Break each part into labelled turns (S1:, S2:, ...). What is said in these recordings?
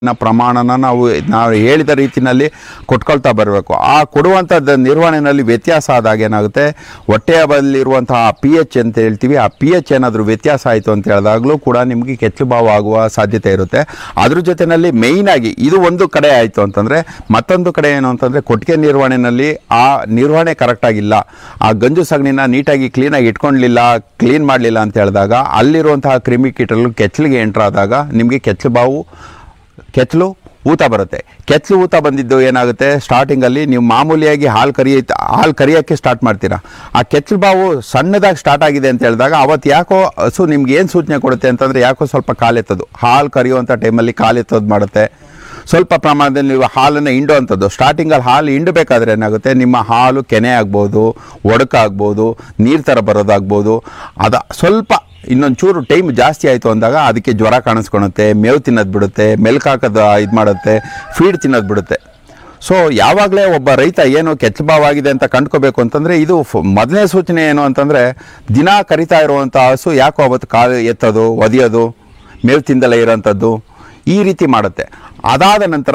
S1: ನ ಪ್ರಮಾಣನ ನಾವು ನಾವು ಹೇಳಿದ ರೀತಿನಲ್ಲಿ ಕೊಟ್ಕೊಳ್ತಾ ಬರಬೇಕು ಆ ಕೊಡುವಂಥದ್ದು ನಿರ್ವಹಣೆಯಲ್ಲಿ ವ್ಯತ್ಯಾಸ ಆದಾಗ ಏನಾಗುತ್ತೆ ಹೊಟ್ಟೆಯ ಬಲ್ಲಿರುವಂತಹ ಪಿ ಎಚ್ ಅಂತ ಹೇಳ್ತೀವಿ ಆ ಪಿ ಎಚ್ ಏನಾದರೂ ವ್ಯತ್ಯಾಸ ಆಯಿತು ಅಂತ ಹೇಳಿದಾಗಲೂ ಕೂಡ ನಿಮಗೆ ಕೆಚ್ಚಲು ಬಾವು ಆಗುವ ಸಾಧ್ಯತೆ ಇರುತ್ತೆ ಅದ್ರ ಜೊತೆಯಲ್ಲಿ ಮೇಯ್ನಾಗಿ ಇದು ಒಂದು ಕಡೆ ಆಯಿತು ಅಂತಂದರೆ ಮತ್ತೊಂದು ಕಡೆ ಏನು ಅಂತಂದರೆ ಕೊಟ್ಟಿಗೆ ನಿರ್ವಹಣೆಯಲ್ಲಿ ಆ ನಿರ್ವಹಣೆ ಕರೆಕ್ಟಾಗಿಲ್ಲ ಆ ಗಂಜು ಸಗಣಿನ ನೀಟಾಗಿ ಕ್ಲೀನಾಗಿ ಇಟ್ಕೊಳ್ಳಿಲ್ಲ ಕ್ಲೀನ್ ಮಾಡಲಿಲ್ಲ ಅಂತ ಹೇಳಿದಾಗ ಅಲ್ಲಿರುವಂತಹ ಕ್ರಿಮಿಕೀಟಗಳು ಕೆಚ್ಚಲಿಗೆ ಎಂಟ್ರ್ ಆದಾಗ ನಿಮಗೆ ಕೆಚ್ಚಲು ಬಾವು ಕೆಚ್ಚಲು ಊತ ಬರುತ್ತೆ ಕೆಚ್ಚಲು ಊತ ಬಂದಿದ್ದು ಏನಾಗುತ್ತೆ ಸ್ಟಾರ್ಟಿಂಗಲ್ಲಿ ನೀವು ಮಾಮೂಲಿಯಾಗಿ ಹಾಲು ಕರಿಯ ಹಾಲು ಕರಿಯೋಕ್ಕೆ ಸ್ಟಾರ್ಟ್ ಮಾಡ್ತೀರಾ ಆ ಕೆಚ್ಚಲು ಬಾವು ಸಣ್ಣದಾಗಿ ಸ್ಟಾರ್ಟ್ ಆಗಿದೆ ಅಂತ ಹೇಳಿದಾಗ ಅವತ್ತು ಯಾಕೋ ಹಸು ನಿಮ್ಗೆ ಏನು ಸೂಚನೆ ಕೊಡುತ್ತೆ ಅಂತಂದರೆ ಯಾಕೋ ಸ್ವಲ್ಪ ಕಾಲೆತ್ತದು ಹಾಲು ಕರಿಯುವಂಥ ಟೈಮಲ್ಲಿ ಕಾಲೆತ್ತೋದು ಮಾಡುತ್ತೆ ಸ್ವಲ್ಪ ಪ್ರಮಾಣದಲ್ಲಿ ನೀವು ಹಾಲನ್ನು ಹಿಂಡುವಂಥದ್ದು ಸ್ಟಾರ್ಟಿಂಗಲ್ಲಿ ಹಾಲು ಹಿಂಡಬೇಕಾದ್ರೆ ಏನಾಗುತ್ತೆ ನಿಮ್ಮ ಹಾಲು ಕೆನೆ ಆಗ್ಬೋದು ಒಡಕಾಗ್ಬೋದು ನೀರು ಥರ ಬರೋದಾಗ್ಬೋದು ಅದ ಸ್ವಲ್ಪ ಇನ್ನೊಂದು ಚೂರು ಟೈಮ್ ಜಾಸ್ತಿ ಆಯಿತು ಅಂದಾಗ ಅದಕ್ಕೆ ಜ್ವರ ಕಾಣಿಸ್ಕೊಳುತ್ತೆ ಮೇವು ತಿನ್ನೋದು ಬಿಡುತ್ತೆ ಮೆಲ್ಕ್ ಹಾಕೋದು ಇದು ಮಾಡುತ್ತೆ ಫೀಡ್ ತಿನ್ನೋದು ಬಿಡುತ್ತೆ ಸೊ ಯಾವಾಗಲೇ ಒಬ್ಬ ರೈತ ಏನು ಕೆಚ್ಚಬಾವಾಗಿದೆ ಅಂತ ಕಂಡ್ಕೋಬೇಕು ಅಂತಂದರೆ ಇದು ಫ- ಮೊದಲನೇ ಸೂಚನೆ ಏನು ಅಂತಂದರೆ ದಿನ ಕರಿತಾ ಇರುವಂಥ ಹಸು ಯಾಕೋ ಅವತ್ತು ಕಾಲು ಎತ್ತೋದು ಒದಿಯೋದು ಮೇವು ತಿಂದಲೇ ಇರೋಂಥದ್ದು ಈ ರೀತಿ ಮಾಡುತ್ತೆ ಅದಾದ ನಂತರ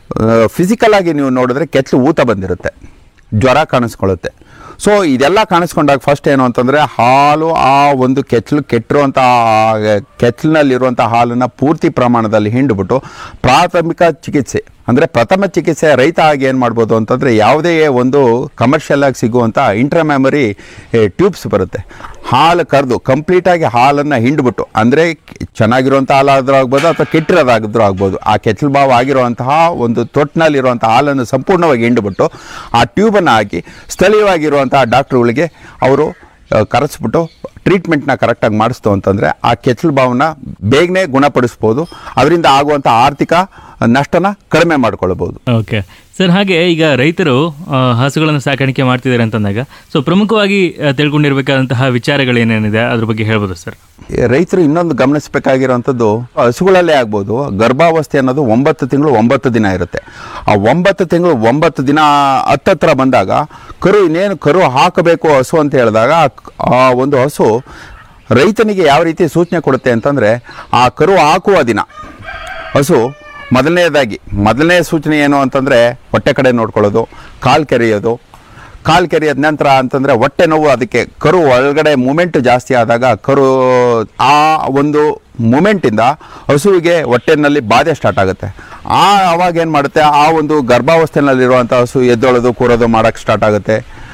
S1: ಫಿಸಿಕಲ್ ಆಗಿ ನೀವು ನೋಡಿದ್ರೆ ಕೆಚ್ಚಲು ಊತ ಬಂದಿರುತ್ತೆ ಜ್ವರ ಕಾಣಿಸ್ಕೊಳ್ಳುತ್ತೆ ಸೊ ಇದೆಲ್ಲ ಕಾಣಿಸ್ಕೊಂಡಾಗ ಫಸ್ಟ್ ಏನು ಅಂತಂದರೆ ಹಾಲು ಆ ಒಂದು ಕೆಚ್ಚಲು ಕೆಟ್ಟಿರುವಂಥ ಕೆಚ್ಚಲಿನಲ್ಲಿರುವಂಥ ಹಾಲನ್ನು ಪೂರ್ತಿ ಪ್ರಮಾಣದಲ್ಲಿ ಹಿಂಡ್ಬಿಟ್ಟು ಪ್ರಾಥಮಿಕ ಚಿಕಿತ್ಸೆ ಅಂದರೆ ಪ್ರಥಮ ಚಿಕಿತ್ಸೆ ರೈತ ಆಗಿ ಏನು ಮಾಡ್ಬೋದು ಅಂತಂದರೆ ಯಾವುದೇ ಒಂದು ಕಮರ್ಷಿಯಲ್ ಆಗಿ ಸಿಗುವಂಥ ಇಂಟ್ರಾಮ್ಯಾಮರಿ ಟ್ಯೂಬ್ಸ್ ಬರುತ್ತೆ ಹಾಲು ಕರೆದು ಕಂಪ್ಲೀಟಾಗಿ ಹಾಲನ್ನು ಹಿಂಡ್ಬಿಟ್ಟು ಅಂದರೆ ಚೆನ್ನಾಗಿರುವಂಥ ಹಾಲಾದರೂ ಆಗ್ಬೋದು ಅಥವಾ ಕೆಟ್ಟಿರೋದಾಗಿದ್ರೂ ಆಗ್ಬೋದು ಆ ಕೆಚ್ಚಲು ಬಾವು ಆಗಿರುವಂತಹ ಒಂದು ತೊಟ್ಟಿನಲ್ಲಿರುವಂಥ ಹಾಲನ್ನು ಸಂಪೂರ್ಣವಾಗಿ ಹಿಂಡ್ಬಿಟ್ಟು ಆ ಟ್ಯೂಬನ್ನು ಹಾಕಿ ಸ್ಥಳೀಯವಾಗಿರುವಂತಹ ಡಾಕ್ಟ್ರುಗಳಿಗೆ ಅವರು ಆ, ಕರೆಸ್ಬಿಟ್ಟು ಟ್ರೀಟ್ಮೆಂಟ್ನ ಕರೆಕ್ಟಾಗಿ ಮಾಡಿಸ್ತು ಅಂತಂದರೆ ಆ ಕೆಚ್ಚಲು ಬಾವನ್ನ ಬೇಗನೆ ಗುಣಪಡಿಸ್ಬೋದು ಅದರಿಂದ ಆಗುವಂಥ ಆರ್ಥಿಕ ನಷ್ಟನ ಕಡಿಮೆ ಮಾಡ್ಕೊಳ್ಬೋದು
S2: ಓಕೆ ಸರ್ ಹಾಗೆ ಈಗ ರೈತರು ಆ, ಹಸುಗಳನ್ನು ಸಾಕಾಣಿಕೆ ಮಾಡ್ತಿದ್ದಾರೆ ಅಂತಂದಾಗ ಸೊ ಪ್ರಮುಖವಾಗಿ ಆ, ತಿಳ್ಕೊಂಡಿರ್ಬೇಕಾದಂತಹ ವಿಚಾರಗಳೇನೇನಿದೆ ಅದ್ರ ಬಗ್ಗೆ ಹೇಳ್ಬೋದು ಸರ್
S1: ಈ ರೈತರು ಇನ್ನೊಂದು ಗಮನಿಸಬೇಕಾಗಿರುವಂಥದ್ದು ಹಸುಗಳಲ್ಲೇ ಆಗ್ಬೋದು ಗರ್ಭಾವಸ್ಥೆ ಅನ್ನೋದು ಒಂಬತ್ತು ತಿಂಗಳು ಒಂಬತ್ತು ದಿನ ಇರುತ್ತೆ ಆ ಒಂಬತ್ತು ತಿಂಗಳು ಒಂಬತ್ತು ದಿನ ಹತ್ತತ್ರ ಬಂದಾಗ ಕರು ಇನ್ನೇನು ಕರು ಹಾಕಬೇಕು ಹಸು ಅಂತ ಹೇಳಿದಾಗ ಆ ಕ- ಆ ಒಂದು ಹಸು ರೈತನಿಗೆ ಯಾವ ರೀತಿ ಸೂಚನೆ ಕೊಡುತ್ತೆ ಅಂತಂದರೆ ಆ ಕರು ಹಾಕುವ ದಿನ ಹಸು ಮೊದಲನೇದಾಗಿ ಮೊದಲನೇ ಸೂಚನೆ ಏನು ಅಂತಂದರೆ ಹೊಟ್ಟೆ ಕಡೆ ನೋಡ್ಕೊಳ್ಳೋದು ಕಾಲು ಕೆರೆಯೋದು ಕಾಲು ಕೆರೆಯೋದ ನಂತರ ಅಂತಂದರೆ ಹೊಟ್ಟೆ ನೋವು ಅದಕ್ಕೆ ಕರು ಒಳಗಡೆ ಮೂಮೆಂಟ್ ಜಾಸ್ತಿ ಆದಾಗ ಕರು ಆ ಒಂದು ಮೂಮೆಂಟಿಂದ ಹಸುವಿಗೆ ಹೊಟ್ಟೆನಲ್ಲಿ ಬಾಧೆ ಸ್ಟಾರ್ಟ್ ಆಗುತ್ತೆ ಆ ಅವಾಗ ಏನು ಮಾಡುತ್ತೆ ಆ ಒಂದು ಗರ್ಭಾವಸ್ಥೆನಲ್ಲಿರುವಂಥ ಹಸು ಎದ್ದೊಳೋದು ಕೂರೋದು ಮಾಡೋಕ್ಕೆ ಸ್ಟಾರ್ಟ್ ಆಗುತ್ತೆ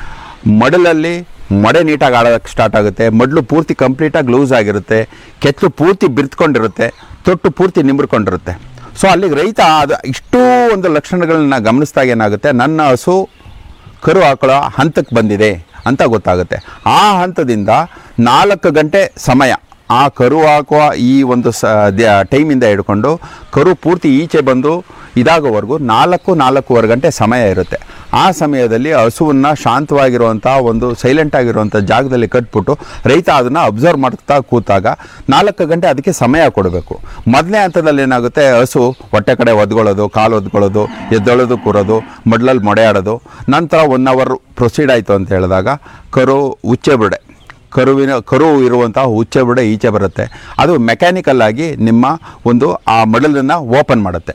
S1: ಮಡಲಲ್ಲಿ ಮಡೆ ನೀಟಾಗಿ ಆಡೋಕ್ಕೆ ಸ್ಟಾರ್ಟ್ ಆಗುತ್ತೆ ಮಡ್ಲು ಪೂರ್ತಿ ಕಂಪ್ಲೀಟಾಗಿ ಲೂಸ್ ಆಗಿರುತ್ತೆ ಕೆಚ್ಚಲು ಪೂರ್ತಿ ಬಿರ್ತ್ಕೊಂಡಿರುತ್ತೆ ತೊಟ್ಟು ಪೂರ್ತಿ ನಿಂಬ್ರಕೊಂಡಿರುತ್ತೆ ಸೊ ಅಲ್ಲಿಗೆ ರೈತ ಅದು ಇಷ್ಟೂ ಒಂದು ಲಕ್ಷಣಗಳನ್ನ ಗಮನಿಸಿದಾಗ ಏನಾಗುತ್ತೆ ನನ್ನ ಹಸು ಕರು ಹಾಕೊಳ್ಳೋ ಹಂತಕ್ಕೆ ಬಂದಿದೆ ಅಂತ ಗೊತ್ತಾಗುತ್ತೆ ಆ ಹಂತದಿಂದ ನಾಲ್ಕು ಗಂಟೆ ಸಮಯ ಆ ಕರು ಹಾಕುವ ಈ ಒಂದು ಸ ದ್ಯ- ಟೈಮಿಂದ ಹಿಡ್ಕೊಂಡು ಕರು ಪೂರ್ತಿ ಈಚೆ ಬಂದು ಇದಾಗೋವರೆಗೂ ನಾಲ್ಕು ನಾಲ್ಕೂವರೆ ಗಂಟೆ ಸಮಯ ಇರುತ್ತೆ ಆ ಸಮಯದಲ್ಲಿ ಹಸುವನ್ನು ಶಾಂತವಾಗಿರುವಂಥ ಒಂದು ಸೈಲೆಂಟ್ ಆಗಿರುವಂಥ ಜಾಗದಲ್ಲಿ ಕಟ್ಬಿಟ್ಟು ರೈತ ಅದನ್ನು ಅಬ್ಸರ್ವ್ ಮಾಡ್ತಾ ಕೂತಾಗ ನಾಲ್ಕು ಗಂಟೆ ಅದಕ್ಕೆ ಸಮಯ ಕೊಡಬೇಕು ಮೊದಲನೇ ಹಂತದಲ್ಲಿ ಏನಾಗುತ್ತೆ ಹಸು ಹೊಟ್ಟೆ ಕಡೆ ಒದ್ಕೊಳ್ಳೋದು ಕಾಲು ಒದ್ಕೊಳ್ಳೋದು ಎದ್ದೊಳೋದು ಕೂರೋದು ಮಡ್ಲಲ್ಲಿ ಮೊಡೆ ಆಡೋದು ನಂತರ ಒನ್ ಅವರ್ ಪ್ರೊಸೀಡ್ ಆಯಿತು ಅಂತ ಹೇಳಿದಾಗ ಕರು ಉಚ್ಚೆ ಬಿಡೆ ಕರುವಿನ ಕರು ಇರುವಂತಹ ಉಚ್ಚೆ ಬಿಡೆ ಈಚೆ ಬರುತ್ತೆ ಅದು ಮೆಕ್ಯಾನಿಕಲ್ ಆಗಿ ನಿಮ್ಮ ಒಂದು ಆ ಮಡಲನ್ನು ಓಪನ್ ಮಾಡುತ್ತೆ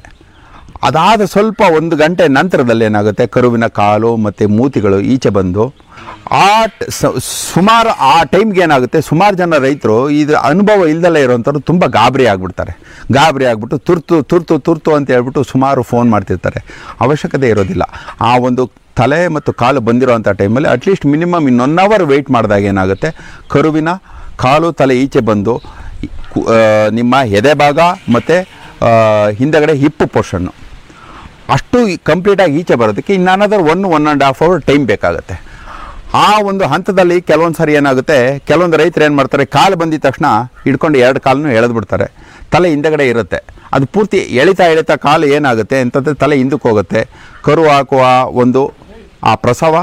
S1: ಅದಾದ ಸ್ವಲ್ಪ ಒಂದು ಗಂಟೆ ನಂತರದಲ್ಲಿ ಏನಾಗುತ್ತೆ ಕರುವಿನ ಕಾಲು ಮತ್ತು ಮೂತಿಗಳು ಈಚೆ ಬಂದು ಆ ಟ- ಸ- ಸುಮಾರು ಆ ಟೈಮ್ಗೆ ಏನಾಗುತ್ತೆ ಸುಮಾರು ಜನ ರೈತರು ಇದು ಅನುಭವ ಇಲ್ದಲೇ ಇರೋವಂಥವ್ರು ತುಂಬ ಗಾಬರಿ ಆಗಿಬಿಡ್ತಾರೆ ಗಾಬರಿ ಆಗಿಬಿಟ್ಟು ತುರ್ತು ತುರ್ತು ತುರ್ತು ಅಂತ ಹೇಳ್ಬಿಟ್ಟು ಸುಮಾರು ಫೋನ್ ಮಾಡ್ತಿರ್ತಾರೆ ಅವಶ್ಯಕತೆ ಇರೋದಿಲ್ಲ ಆ ಒಂದು ತಲೆ ಮತ್ತು ಕಾಲು ಬಂದಿರೋವಂಥ ಟೈಮಲ್ಲಿ ಅಟ್ಲೀಸ್ಟ್ ಮಿನಿಮಮ್ ಇನ್ನೊನ್ ಅವರ್ ವೆಯ್ಟ್ ಮಾಡಿದಾಗ ಏನಾಗುತ್ತೆ ಕರುವಿನ ಕಾಲು ತಲೆ ಈಚೆ ಬಂದು ಕು- ಆ, ನಿಮ್ಮ ಎದೆ ಭಾಗ ಮತ್ತು ಹಿಂದಗಡೆ ಹಿಪ್ಪು ಪೋರ್ಷನ್ನು ಅಷ್ಟು ಕಂಪ್ಲೀಟಾಗಿ ಈಚೆ ಬರೋದಕ್ಕೆ ಇನ್ನು another one one and half hour time ಬೇಕಾಗುತ್ತೆ ಆ ಒಂದು ಹಂತದಲ್ಲಿ ಕೆಲವೊಂದು ಸಾರಿ ಏನಾಗುತ್ತೆ ಕೆಲವೊಂದು ರೈತರು ಏನು ಮಾಡ್ತಾರೆ ಕಾಲು ಬಂದಿದ ತಕ್ಷಣ ಹಿಡ್ಕೊಂಡು ಎರಡು ಕಾಲನ್ನು ಎಳೆದು ಬಿಡ್ತಾರೆ ತಲೆ ಹಿಂದಗಡೆ ಇರುತ್ತೆ ಅದು ಪೂರ್ತಿ ಎಳಿತಾ ಎಳಿತಾ ಕಾಲು ಏನಾಗುತ್ತೆ ಅಂತಂದರೆ ತಲೆ ಹಿಂದಕ್ಕೆ ಹೋಗುತ್ತೆ ಕರು ಹಾಕುವ ಒಂದು ಆ ಪ್ರಸವ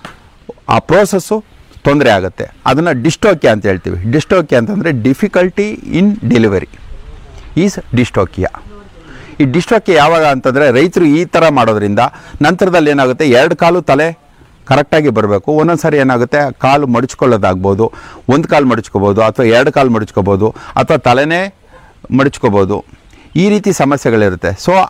S1: ಆ ಪ್ರೋಸೆಸ್ಸು ತೊಂದರೆ ಆಗುತ್ತೆ ಅದನ್ನು ಡಿಸ್ಟೋಕಿಯಾ ಅಂತ ಹೇಳ್ತೀವಿ ಡಿಸ್ಟೋಕಿಯಾ ಅಂತಂದರೆ difficulty in delivery is dystocia ಈ ಡಿಸ್ಟೋಕಿಯಾ ಯಾವಾಗ ಅಂತಂದರೆ ರೈತರು ಈ ಥರ ಮಾಡೋದ್ರಿಂದ ನಂತರದಲ್ಲಿ ಏನಾಗುತ್ತೆ ಎರಡು ಕಾಲು ತಲೆ ಕರೆಕ್ಟಾಗಿ ಬರಬೇಕು ಒಂದೊಂದು ಸಾರಿ ಏನಾಗುತ್ತೆ ಕಾಲು ಮಡಚ್ಕೊಳ್ಳೋದಾಗ್ಬೋದು ಒಂದು ಕಾಲು ಮಡಚ್ಕೋಬೋದು ಅಥವಾ ಎರಡು ಕಾಲು ಮಡಚ್ಕೋಬೋದು ಅಥವಾ ತಲೆನೇ ಮಡಚ್ಕೋಬೋದು ಈ ರೀತಿ ಸಮಸ್ಯೆಗಳಿರುತ್ತೆ ಸೊ